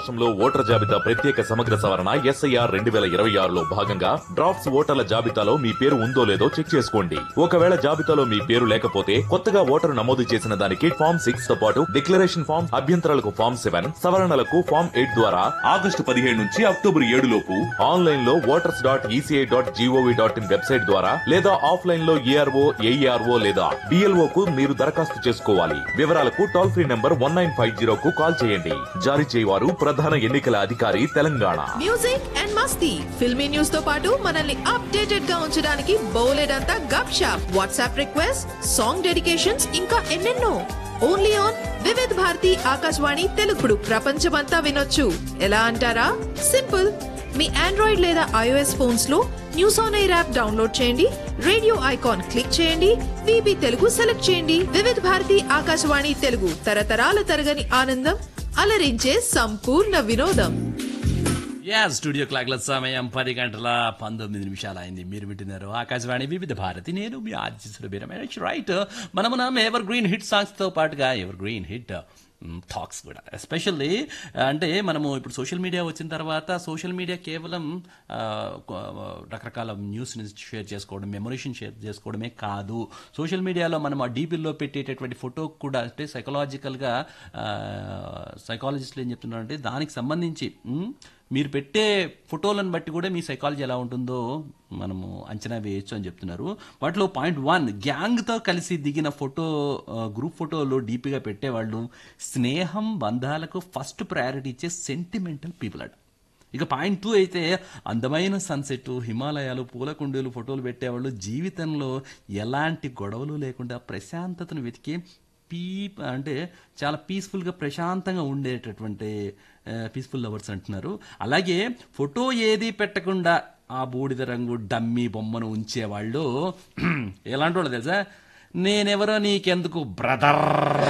రాష్ట్రంలో ఓటర్ల జాబితా ప్రత్యేక సమగ్ర సవరణ ఎస్ఐఆర్ రెండు వేల ఇరవై ఆరులో భాగంగా డ్రాఫ్ట్స్ ఓటర్ల జాబితాలో మీ పేరు ఉందో లేదో చెక్ చేసుకోండి ఒకవేళ జాబితాలో మీ పేరు లేకపోతే కొత్తగా ఓటరు నమోదు చేసిన దానికి ఫామ్ సిక్స్ తో పాటు డిక్లరేషన్ ఫామ్ అభ్యంతరాలకు ఫామ్ సెవెన్ సవరణలకు ఫామ్ ఎయిట్ ద్వారా ఆగస్టు పదిహేడు నుంచి అక్టోబర్ ఏడు లోపు ఆన్లైన్ లో voters dot ECI dot GOV dot in website ద్వారా లేదా ఆఫ్లైన్ లో ఏఆర్ఓ ఏఈఆర్ఓ లేదా డిఎల్ఓ కు మీరు దరఖాస్తు చేసుకోవాలి వివరాలకు toll free number one nine five zero కు కాల్ చేయండి జారీ చేయవారు ప్రధాన ఎన్నికల అధికారి తెలంగాణ మ్యూజిక్ అండ్ మస్తీ ఫిల్మీ న్యూస్ తో పాటు మనల్ని అప్డేటెడ్ గా ఉంచడానికి బోలెడంతా gupshup WhatsApp request song dedications ఇంకా ఎన్నెన్నో ఓన్లీ ఆన్ వివిధ్ భారతి ఆకాశవాణి తెలుగుడు ప్రపంచమంతా వినొచ్చు ఎలా అంటారా సింపుల్ మీ ఆండ్రాయిడ్ లేదా ఐఓఎస్ ఫోన్స్ లో news on air app download చేయండి రేడియో ఐకాన్ క్లిక్ చేయండి విబి తెలుగు సెలెక్ట్ చేయండి వివిధ్ భారతి ఆకాశవాణి తెలుగు తరతరాల తరగని ఆనందం అలరించే సంపూర్ణ వినోదం యా స్టూడియో క్లాక్ల సమయం పది గంటల పంతొమ్మిది నిమిషాలు అయింది మీరు వింటున్నారు ఆకాశవాణి వివిధ భారతి నేను మీ ఆర్జిస్తున్న రైట్ మనము ఎవర్ గ్రీన్ హిట్ సాంగ్స్ తో పాటుగా ఎవర్ గ్రీన్ హిట్ థాక్స్ కూడా ఎస్పెషల్లీ అంటే మనము ఇప్పుడు సోషల్ మీడియా వచ్చిన తర్వాత సోషల్ మీడియా కేవలం ఆ, కొ- రకరకాల న్యూస్ని షేర్ చేసుకోవడం మెమొరీషన్ షేర్ చేసుకోవడమే కాదు సోషల్ మీడియాలో మనం ఆ డీపీల్లో పెట్టేటటువంటి ఫోటో కూడా అంటే సైకలాజికల్గా సైకాలజిస్టులు ఏం చెప్తున్నారంటే దానికి సంబంధించి మ్, మీరు పెట్టే ఫోటోలను బట్టి కూడా మీ సైకాలజీ ఎలా ఉంటుందో మనము అంచనా వేయొచ్చు అని చెప్తున్నారు వాటిలో పాయింట్ వన్ గ్యాంగ్తో కలిసి దిగిన ఫోటో ఆ, గ్రూప్ ఫోటోలు డీపీగా పెట్టేవాళ్ళు స్నేహం బంధాలకు ఫస్ట్ ప్రయారిటీ ఇచ్చే సెంటిమెంటల్ పీపుల్ అట ఇక పాయింట్ టూ అయితే అందమైన సన్సెట్ హిమాలయాలు పూల కుండీలు ఫోటోలు పెట్టేవాళ్ళు జీవితంలో ఎలాంటి గొడవలు లేకుండా ప్రశాంతతను వెతికే పీ అంటే చాలా పీస్ఫుల్గా ప్రశాంతంగా ఉండేటటువంటి పీస్ఫుల్ లవర్స్ అంటున్నారు అలాగే ఫోటో ఏది పెట్టకుండా ఆ బూడిద రంగు డమ్మీ బొమ్మను ఉంచేవాళ్ళు ఎలాంటి వాళ్ళు తెలుసా నేనెవరో నీకెందుకు బ్రదర్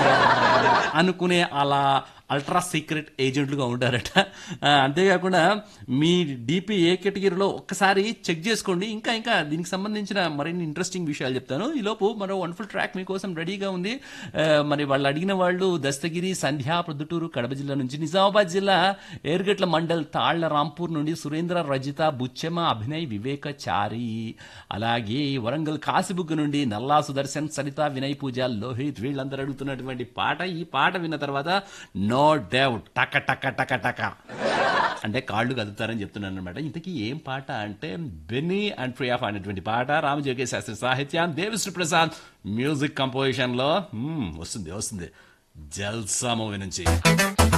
అనుకునే అలా అల్ట్రా సీక్రెట్ ఏజెంట్లుగా ఉంటారట ఆ, అంతేకాకుండా మీ డిపి ఏ కేటగిరీలో ఒక్కసారి చెక్ చేసుకోండి ఇంకా ఇంకా దీనికి సంబంధించిన మరిన్ని ఇంట్రెస్టింగ్ విషయాలు చెప్తాను ఈలోపు మరో వండర్ఫుల్ ట్రాక్ మీకోసం రెడీగా ఉంది ఆ, మరి వాళ్ళు అడిగిన వాళ్ళు దస్తగిరి సంధ్యా ప్రొద్దుటూరు కడప జిల్లా నుంచి నిజామాబాద్ జిల్లా ఏర్గట్ల మండల్ తాళ్ల రాంపూర్ నుండి సురేంద్ర రజిత బుచ్చెమ అభినయ్ వివేక చారి అలాగే వరంగల్ కాసిబుగ్గ నుండి నల్లా సుదర్శన్ సరిత వినయ్ పూజ లోహిత్ వీళ్ళందరూ అడుగుతున్నటువంటి పాట ఈ పాట విన్న తర్వాత నో డౌట్ టక టక టక టక అంటే కాళ్ళు కదుపుతారని చెప్తున్నాను అనమాట ఇంతకీ ఏం పాట అంటే బెన్నీ అండ్ ప్రియా అనేటువంటి పాట రామజోగే శాస్త్రి సాహిత్యం దేవిశ్రీ ప్రసాద్ మ్యూజిక్ కంపోజిషన్ లో మ్మ్, వస్తుంది వస్తుంది జల్సా మూవీ నుంచి